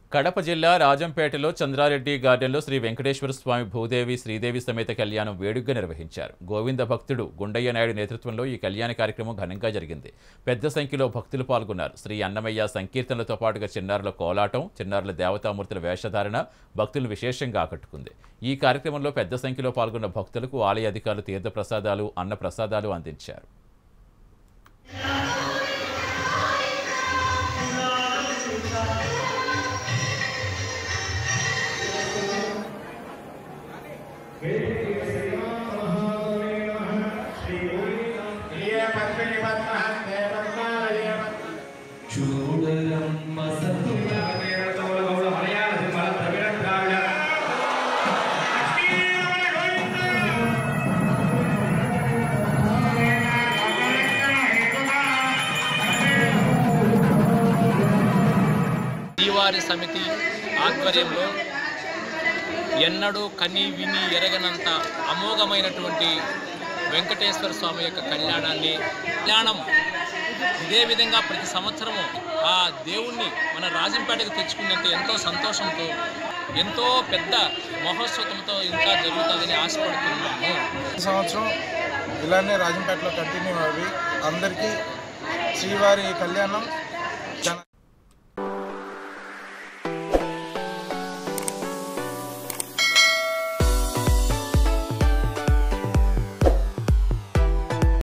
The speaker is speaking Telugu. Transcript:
కడప జిల్లా రాజంపేటలో చంద్రారెడ్డి గార్డెన్లో శ్రీ వెంకటేశ్వర స్వామి భూదేవి శ్రీదేవి సమేత కళ్యాణం వేడుకగా నిర్వహించారు గోవింద భక్తుడు గుండయ్య నాయుడు నేతృత్వంలో ఈ కళ్యాణ కార్యక్రమం ఘనంగా జరిగింది పెద్ద సంఖ్యలో భక్తులు పాల్గొన్నారు శ్రీ అన్నమయ్య సంకీర్తనలతో పాటుగా చిన్నారుల కోలాటం చిన్నారుల దేవతామూర్తుల వేషధారణ భక్తులు విశేషంగా ఆకట్టుకుంది ఈ కార్యక్రమంలో పెద్ద సంఖ్యలో పాల్గొన్న భక్తులకు ఆలయ అధికారులు తీర్థప్రసాదాలు అన్న ప్రసాదాలు అందించారు చూడరమ్మ సతుల శ్రీవారి సమితి ఆధ్వర్యంలో ఎన్నడూ కని విని ఎరగనంత అమోఘమైనటువంటి వెంకటేశ్వర స్వామి యొక్క కళ్యాణాన్ని కళ్యాణం ఇదే విధంగా ప్రతి సంవత్సరము ఆ దేవుణ్ణి మన రాజంపేటకు తెచ్చుకున్నంత ఎంతో సంతోషంతో ఎంతో పెద్ద మహోత్సవంతో ఇంకా జరుగుతుందని ఆశపడుతున్నాము ఈ సంవత్సరం ఇలానే రాజంపేటలో కంటిన్యూ అవి అందరికీ శ్రీవారి కళ్యాణం